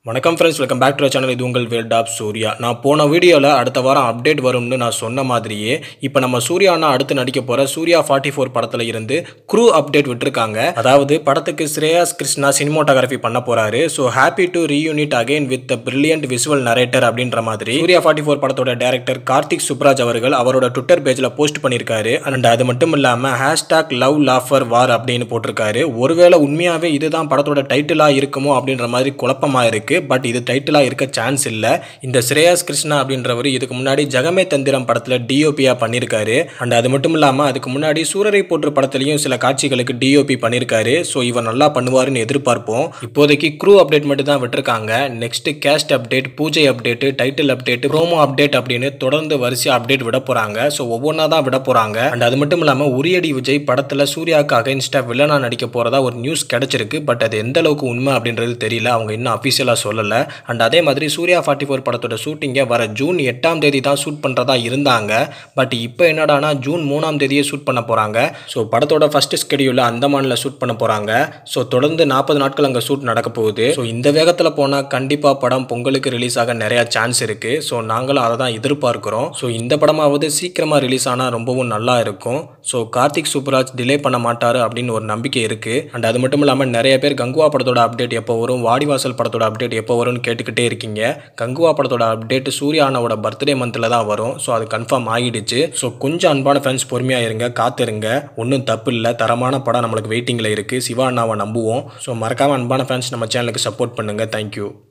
வணக்கம் friends welcome back to channel இது உங்கள் வேல்ட் ஆப் சூர்யா நான் போன வீடியோவில் அடுத்த வாரம் அப்டேட் வரும்னு நான் சொன்ன மாதிரியே இப்போ நம்ம சூர்யா அண்ணா அடுத்து நடிக்க போகிற சூர்யா ஃபார்ட்டி ஃபோர் படத்தில் இருந்து க்ரூ அப்டேட் விட்டுருக்காங்க அதாவது படத்துக்கு ஸ்ரேயாஸ் கிருஷ்ணா சினிமோட்டோகிராஃபி பண்ண போகிறாரு so happy to reunite again with the brilliant visual narrator அப்படின்ற மாதிரி சூர்யா ஃபார்ட்டி ஃபோர் படத்தோட டேரக்டர் கார்த்திக் சுப்ராஜ் அவர்கள் அவரோட ட்விட்டர் பேஜில் போஸ்ட் பண்ணியிருக்காரு அண்ட் அது மட்டும் இல்லாமல் ஹேஷ்டாக் லவ் லாஃபர் வார் அப்படின்னு போட்டிருக்காரு ஒருவேளை உண்மையாகவே இதுதான் படத்தோட டைட்டிலாக இருக்குமோ அப்படின்ற மாதிரி குழப்பமாக இருக்குது பட் இது டைட்டிலாக இருக்க சான்ஸ் இல்லை இந்த ஸ்ரேயாஸ் கிருஷ்ணா அப்படின்றவர் இதுக்கு முன்னாடி ஜெகமே தந்திரம் படத்தில் டிஓபியாக பண்ணியிருக்காரு அண்ட் அது மட்டும் இல்லாமல் அதுக்கு முன்னாடி சூரரை போற்று படத்துலையும் சில காட்சிகளுக்கு டிஓபி பண்ணியிருக்காரு ஸோ இவர் நல்லா பண்ணுவாருன்னு எதிர்பார்ப்போம் இப்போதைக்கு க்ரூ அப்டேட் மட்டும் தான் விட்டுருக்காங்க நெக்ஸ்ட் கேஸ்ட் அப்டேட் பூஜை update title update promo update அப்படின்னு தொடர்ந்து வரிசை அப்டேட் விட போகிறாங்க ஸோ ஒவ்வொன்றா தான் விட போகிறாங்க அண்ட் அது மட்டும் இல்லாமல் உரியடி விஜய் படத்தில் சூர்யாவுக்கு அகைன்ஸ்டாக வில்லனா நடிக்க போகிறதா ஒரு நியூஸ் கிடைச்சிருக்கு பட் அது எந்த அளவுக்கு உண்மை அப்படின்றது தெரியல அவங்க இன்னும் அஃபிஷியலாக சொல்லலை அண்ட் அதே மாதிரி சூர்யா ஃபார்ட்டி ஃபோர் படத்தோட ஷூட்டிங்கை வர ஜூன் எட்டாம் தேதி தான் ஷூட் பண்ணுறதா இருந்தாங்க பட் இப்போ என்னடானா ஜூன் மூணாம் தேதியே ஷூட் பண்ண போகிறாங்க ஸோ படத்தோட ஃபர்ஸ்ட் ஸ்கெடியூலில் அந்தமானில் ஷூட் பண்ண போகிறாங்க ஸோ தொடர்ந்து நாற்பது நாட்கள் அங்கே ஷூட் நடக்க போகுது ஸோ இந்த வேகத்தில் போனால் கண்டிப்பாக படம் பொங்கலுக்கு ரிலீஸ் ஆக நிறையா சான்ஸ் இருக்குது ஸோ நாங்களும் அதை தான் எதிர்பார்க்குறோம் ஸோ இந்த படமாவது சீக்கிரமாக ரிலீஸ் ஆனால் ரொம்பவும் நல்லா இருக்கும் ஸோ கார்த்திக் சூப்பராஜ் டிலே பண்ண மாட்டார் அப்படின்னு ஒரு நம்பிக்கை இருக்குது அண்ட் அது மட்டும் இல்லாமல் நிறைய பேர் கங்குவா படத்தோட அப்டேட் எப்போ வரும் வாடிவாசல் படத்தோட அப்டேட் எப்போ வரும்னு கேட்டுக்கிட்டே இருக்கீங்க கங்குவா படத்தோட அப்டேட் சூர்யா அண்ணாவோட பர்த்டே மந்தில் தான் வரும் ஸோ அது கன்ஃபார்ம் ஆகிடுச்சு ஸோ கொஞ்சம் அன்பான ஃபேன்ஸ் பொறுமையாக இருங்க காத்திருங்க ஒன்றும் தப்பு இல்லை தரமான படம் நம்மளுக்கு வெயிட்டிங்கில் இருக்குது சிவா அண்ணாவை நம்புவோம் ஸோ மறக்காமல் அன்பான ஃபேன்ஸ் நம்ம சேனலுக்கு சப்போர்ட் பண்ணுங்கள் தேங்க்யூ